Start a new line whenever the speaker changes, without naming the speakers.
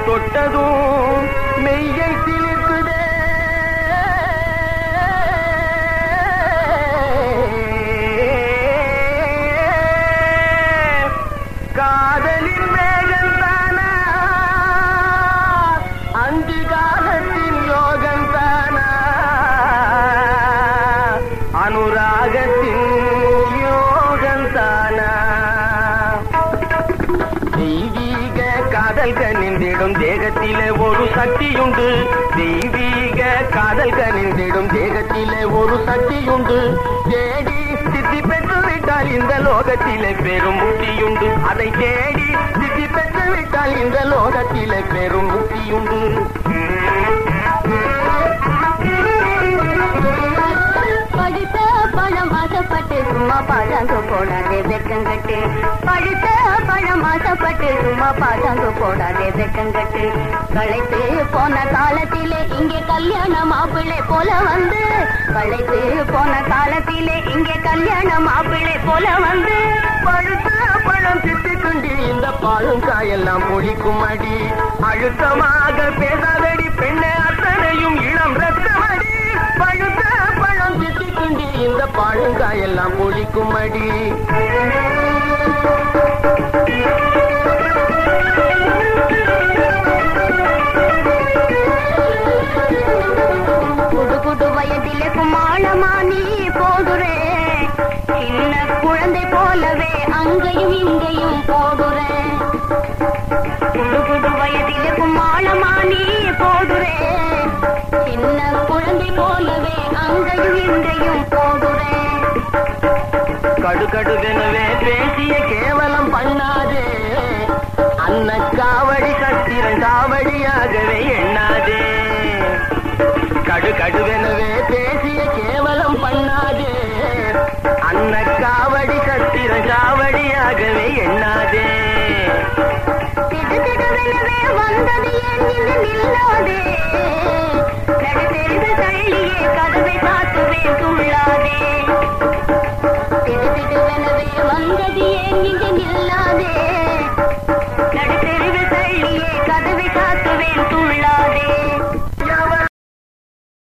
தொட்டதும் மெய்யை சிலிர்க்குதே காதலின் வேகம் தானா அந்தி காலத்தின் யோகம் தானா அனுராகத்தின் யோகம் தானா தெய்வீக காதல் கனிந்திடும் தேகத்திலே ஒரு சக்தியுண்டு தெய்வீக காதல் கனிந்திடும் தேகத்திலே ஒரு சக்தியுண்டு தேடி சித்தி பெற்று விட்டால் இந்த லோகத்திலே பெரும் முக்தியுண்டு அதை தேடி சித்தி பெற்று விட்டால் இந்த லோகத்திலே பெரும் முக்தியுண்டு
பழுத்த பழம் ஆசைப்பட்டு சும்மா பாதாங்க போடாதே வெக்கங்கட்டு பழுத்த பழம் ஆசைப்பட்டு சும்மா பாதாங்க போடாதே வெக்கங்கட்டு களைத்து போன காலத்திலே இங்கே கல்யாண மாப்பிள்ளை போல வந்து களைத்து போன காலத்திலே இங்கே கல்யாண மாப்பிள்ளை போல வந்து
பழுத்த பழம் சித்திக்குண்டி இந்த பாலும் காயெல்லாம் பொழிக்கும் அடி அழுத்தமாக பேசாதடி பெண்ணே அத்தனையும் இளம் ரத்தமடி பழுத்த பழம் சித்திக்குண்டி இந்த பாழுங்காயெல்லாம் பொழிக்கும் அடி
குடு குடு வயதிலே குமாளமா நீ போடுறே சின்ன குழந்தை போலவே அங்கேயும் இங்கேயும் போடுறே குடு குடு வயதிலே குமாளமா நீ போடுறே சின்ன குழந்தை போலவே அங்கேயும் இங்கேயும் போடுறே
கடுகடுவெனவே பேசிய கேவலம் பண்ணாதே அன்ன காவடி சத்திரன் காவடியாகவே எண்ணாதே கடுகடுவெனவே பேசிய கேவலம் பண்ணாதே அன்ன காவடி சத்திரன் காவடியாகவே எண்ணாதே
திடு திடுவெனவே வந்தது ஏன் இங்கு நில்லாதே கடத்தெறிந்து தள்ளியே கதவை சாத்துவேன் துள்ளாதே திடு திடுவெனவே வந்தது ஏன் இங்கு நில்லாதே